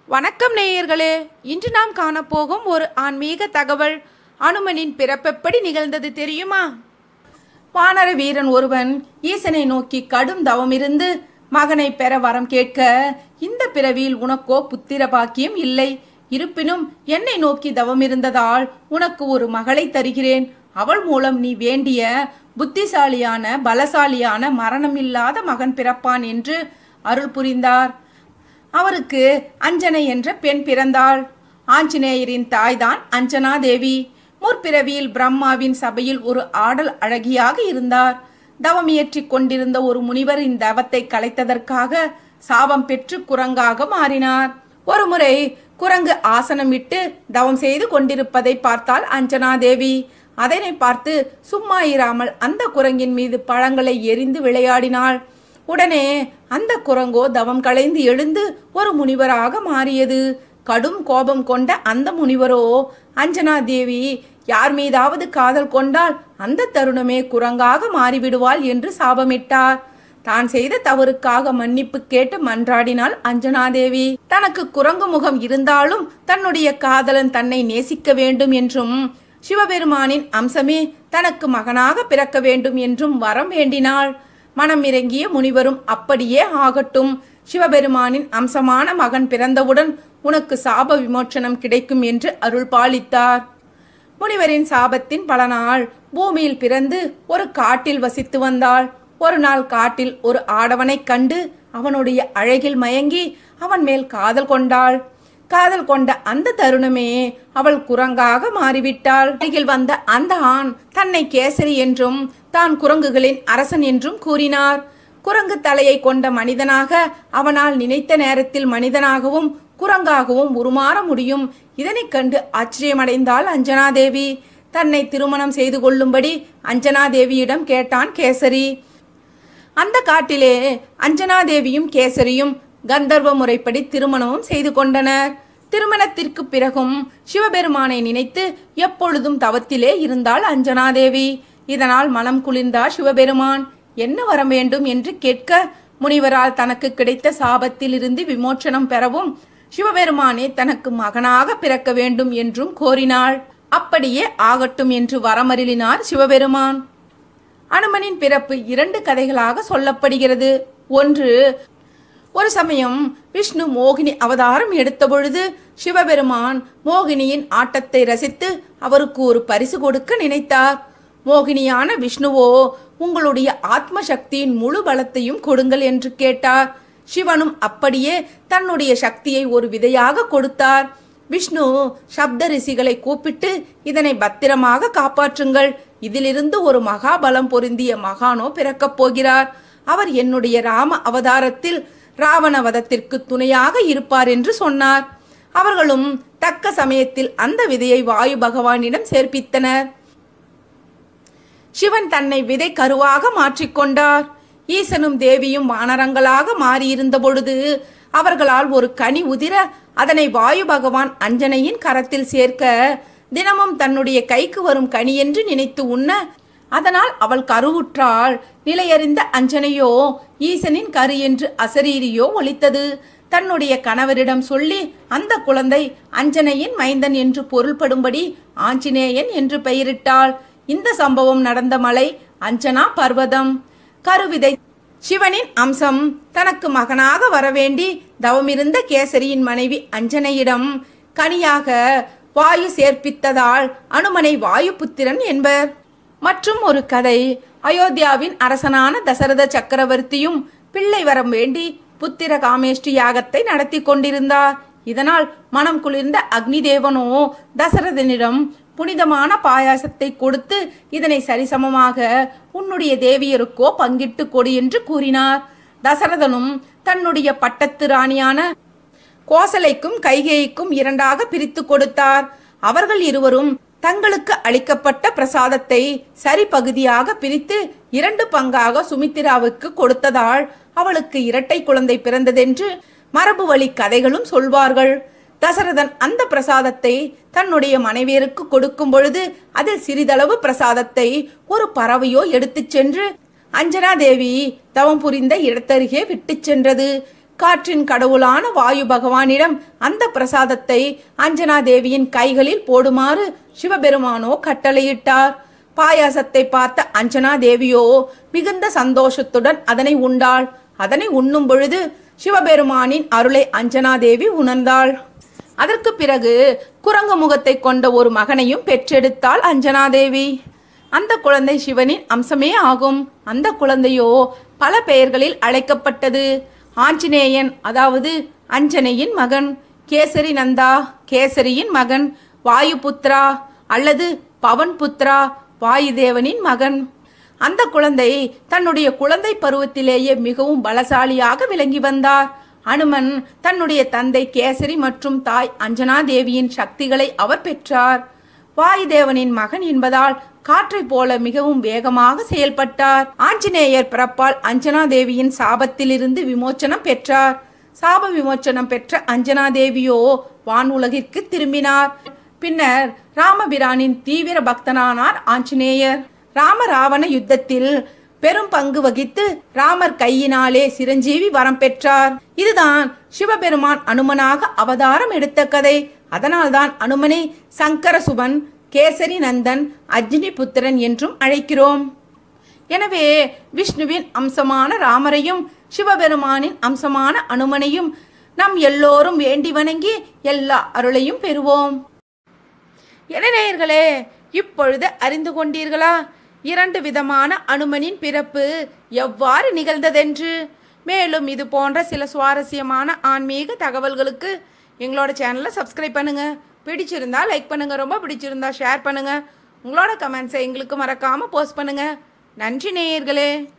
வணக்கம் நேயர்களே இன்று நாம் காணப்போகும் ஒரு ஆன்மீக தகவல் அனுமனின் பிறப்பெப்படி நிகழ்ந்தது தெரியுமா வானர வீரன் ஒருவன் ஈசனை நோக்கி கடும் தவமிருந்து மகனை பெற வரம் கேட்க இந்த பிறவியில் உனக்கோ புத்திர பாக்கியம் இல்லை இருப்பினும் என்னை நோக்கி தவமிருந்ததால் உனக்கு ஒரு மகளை தருகிறேன் அவள் மூலம் நீ வேண்டிய புத்திசாலியான பலசாலியான மரணமில்லாத மகன் பிறப்பான் என்று அருள் புரிந்தார் அவருக்கு அஞ்சனை என்ற பெண் பிறந்தாள் ஆஞ்சநேயரின் தாய்தான் அஞ்சனா தேவி முற்பிறவியில் பிரம்மாவின் சபையில் ஒரு ஆடல் அழகியாக இருந்தார் தவம் இயற்றிக் கொண்டிருந்த ஒரு முனிவர் இந்த தவத்தை கலைத்ததற்காக சாபம் பெற்று குரங்காக மாறினார் ஒருமுறை குரங்கு ஆசனம் விட்டு தவம் செய்து கொண்டிருப்பதை பார்த்தால் அஞ்சனா தேவி அதனை பார்த்து சும்மா இராமல் அந்த குரங்கின் மீது பழங்களை எரிந்து விளையாடினாள் உடனே அந்த குரங்கோ தவம் களைந்து எழுந்து ஒரு முனிவராக மாறியது கடும் கோபம் கொண்ட அந்த முனிவரோ அஞ்சனா தேவி யார் மீதாவது காதல் கொண்டால் அந்த தருணமே குரங்காக மாறிவிடுவாள் என்று சாபமிட்டார் தான் செய்த தவறுக்காக மன்னிப்பு கேட்டு மன்றாடினாள் அஞ்சனாதேவி தனக்கு குரங்கு முகம் இருந்தாலும் தன்னுடைய காதலன் தன்னை நேசிக்க வேண்டும் என்றும் சிவபெருமானின் அம்சமே தனக்கு மகனாக பிறக்க வேண்டும் என்றும் வரம் வேண்டினாள் மனம் இறங்கிய முனிவரும் அப்படியே ஆகட்டும் சிவபெருமானின் அம்சமான மகன் பிறந்தவுடன் உனக்கு சாப விமோச்சனம் கிடைக்கும் என்று அருள் பாலித்தார் முனிவரின் சாபத்தின் பலனால் பூமியில் பிறந்து ஒரு காட்டில் வசித்து வந்தாள் ஒரு நாள் காட்டில் ஒரு ஆடவனைக் கண்டு அவனுடைய அழகில் மயங்கி அவன் மேல் காதல் கொண்டாள் காதல் கொண்ட அந்த தருணமே அவள் குரங்காக மாறிவிட்டாள் அருகில் வந்த அந்த ஆண் தன்னை கேசரி என்றும் தான் குரங்குகளின் அரசன் என்றும் கூறினார் குரங்கு தலையை கொண்ட மனிதனாக அவனால் நினைத்த நேரத்தில் மனிதனாகவும் குரங்காகவும் உருமாற முடியும் இதனைக் கண்டு ஆச்சரியமடைந்தாள் அஞ்சனாதேவி தன்னை திருமணம் செய்து கொள்ளும்படி அஞ்சனாதேவியிடம் கேட்டான் கேசரி அந்த காட்டிலே அஞ்சனாதேவியும் கேசரியும் கந்தர்வ முறைப்படி திருமணமும் செய்து கொண்டனர் திருமணத்திற்கு பிறகும் சிவபெருமானை நினைத்து எப்பொழுதும் தவத்திலே இருந்தாள் அஞ்சனாதேவி இதனால் மனம் குளிர்ந்தார் சிவபெருமான் என்ன வர வேண்டும் என்று கேட்க முனிவரால் தனக்கு கிடைத்த சாபத்தில் இருந்து விமோச்சனம் பெறவும் சிவபெருமானே தனக்கு மகனாக பிறக்க வேண்டும் என்றும் கோரினாள் அப்படியே ஆகட்டும் என்று வரமருளினார் சிவபெருமான் அனுமனின் பிறப்பு இரண்டு கதைகளாக சொல்லப்படுகிறது ஒன்று ஒரு சமயம் விஷ்ணு மோகினி அவதாரம் எடுத்த பொழுது சிவபெருமான் மோகினியின் ஆட்டத்தை ரசித்து அவருக்கு ஒரு பரிசு கொடுக்க நினைத்தார் மோகினியான விஷ்ணுவோ உங்களுடைய ஆத்ம சக்தியின் முழு பலத்தையும் கொடுங்கள் என்று கேட்டார் சிவனும் அப்படியே தன்னுடைய சக்தியை ஒரு விதையாக கொடுத்தார் விஷ்ணு சப்த ரிஷிகளை கூப்பிட்டு இதனை பத்திரமாக காப்பாற்றுங்கள் இதிலிருந்து ஒரு மகாபலம் பொருந்திய மகானோ பிறக்கப் போகிறார் அவர் என்னுடைய ராம அவதாரத்தில் ராவண வதத்திற்கு துணையாக இருப்பார் என்று சொன்னார் அவர்களும் தக்க சமயத்தில் அந்த விதையை வாயு பகவானிடம் சேர்ப்பித்தனர் சிவன் தன்னை விதை கருவாக மாற்றிக்கொண்டார் ஈசனும் தேவியும் வானரங்களாக மாறியிருந்த பொழுது அவர்களால் ஒரு கனி உதிர அதனை வாயு பகவான் அஞ்சனையின் கரத்தில் சேர்க்க தினமும் தன்னுடைய கைக்கு வரும் கனி என்று நினைத்து உண்ண அதனால் அவள் கருவுற்றாள் நிலையறிந்த அஞ்சனையோ ஈசனின் கரு என்று அசரீரியோ ஒலித்தது தன்னுடைய கணவரிடம் சொல்லி அந்த குழந்தை அஞ்சனையின் மைந்தன் என்று பொருள்படும்படி ஆஞ்சநேயன் என்று பெயரிட்டாள் இந்த சம்பவம் நடந்த மலை அஞ்சனா பர்வதம் கருவிதை சிவனின் அம்சம் தனக்கு மகனாக வரவேண்டி தவமிருந்த கேசரியின் மனைவி அஞ்சனையிடம் கனியாக வாயு சேர்ப்பித்ததால் அனுமனை வாயு புத்திரன் என்பர் மற்றும் ஒரு கதை அயோத்தியாவின் அரசனான தசரத சக்கரவர்த்தியும் பிள்ளை வரம் வேண்டி புத்திர காமேஷ்டி யாகத்தை நடத்தி கொண்டிருந்தார் இதனால் மனம் குளிர்ந்த அக்னி தேவனோ தசரதனிடம் புனிதமான பாயாசத்தை கொடுத்து இதனை சரிசமமாக உன்னுடைய தேவியருக்கோ பங்கிட்டு கொடு என்று கூறினார் தசரதனும் தன்னுடைய பட்டத்து ராணியான கோசலைக்கும் கைகேயிக்கும் இரண்டாக பிரித்து கொடுத்தார் அவர்கள் இருவரும் தங்களுக்கு அளிக்கப்பட்ட பிரசாதத்தை சரி பகுதியாக பிரித்து இரண்டு பங்காக சுமித்திராவுக்கு கொடுத்ததால் அவளுக்கு இரட்டை குழந்தை பிறந்ததென்று மரபு வழி கதைகளும் சொல்வார்கள் தசரதன் அந்த பிரசாதத்தை தன்னுடைய மனைவியருக்கு கொடுக்கும் பொழுது அதில் சிறிதளவு பிரசாதத்தை ஒரு பறவையோ எடுத்துச் சென்று அஞ்சனா தேவி தவம் புரிந்த இடத்தருகே விட்டுச் சென்றது காற்றின் கடவுளான வாயு பகவானிடம் அந்த பிரசாதத்தை அஞ்சனா தேவியின் கைகளில் போடுமாறு சிவபெருமானோ கட்டளையிட்டார் பாயாசத்தை பார்த்த அஞ்சனா தேவியோ மிகுந்த சந்தோஷத்துடன் அதனை உண்டாள் அதனை உண்ணும் பொழுது சிவபெருமானின் அருளை அஞ்சனா தேவி உணர்ந்தாள் அதற்கு பிறகு குரங்கு முகத்தை கொண்ட ஒரு மகனையும் பெற்றெடுத்தாள் அஞ்சனா தேவி அந்த குழந்தை சிவனின் அம்சமே ஆகும் அந்த குழந்தையோ பல பெயர்களில் அழைக்கப்பட்டது ஆஞ்சநேயன் அதாவது அஞ்சனையின் மகன் கேசரி நந்தா கேசரியின் மகன் வாயுபுத்ரா அல்லது பவன் புத்ரா வாயுதேவனின் மகன் அந்த குழந்தை தன்னுடைய குழந்தை பருவத்திலேயே மிகவும் பலசாலியாக விளங்கி வந்தார் அனுமன் தன்னுடைய தந்தை கேசரி மற்றும் தாய் அஞ்சனா தேவியின் சக்திகளை அவர் பெற்றார் வாயுதேவனின் மகன் என்பதால் காற்றைப் போல மிகவும் வேகமாக செயல்பட்டார் ஆஞ்சநேயர் பிறப்பால் அஞ்சனா தேவியின் சாபத்திலிருந்து விமோச்சனம் பெற்றார் சாப விமோச்சனம் பெற்ற அஞ்சனா தேவியோ வான் உலகிற்கு திரும்பினார் பின்னர் ராமபிரானின் தீவிர பக்தனானார் ஆஞ்சநேயர் ராம ராவண யுத்தத்தில் பெரும் பங்கு வகித்து ராமர் கையினாலே சிரஞ்சீவி வரம் பெற்றார் இதுதான் சிவபெருமான் அனுமனாக அவதாரம் எடுத்த கதை அதனால்தான் அனுமனை சங்கரசுபன் கேசரி நந்தன் அக்னி புத்திரன் என்றும் அழைக்கிறோம் எனவே விஷ்ணுவின் அம்சமான ராமரையும் சிவபெருமானின் அம்சமான அனுமனையும் நம் எல்லோரும் வேண்டி வணங்கி எல்லா அருளையும் பெறுவோம் இளைஞர்களே இப்பொழுது அறிந்து கொண்டீர்களா இரண்டு விதமான அனுமனின் பிறப்பு எவ்வாறு நிகழ்ந்ததென்று மேலும் இது போன்ற சில சுவாரஸ்யமான ஆன்மீக தகவல்களுக்கு எங்களோட சேனலை சப்ஸ்கிரைப் பண்ணுங்க பிடிச்சிருந்தா லைக் பண்ணுங்க ரொம்ப பிடிச்சிருந்தா ஷேர் பண்ணுங்க உங்களோட கமெண்ட்ஸை எங்களுக்கு மறக்காம போஸ்ட் பண்ணுங்க நன்றி நேயர்களே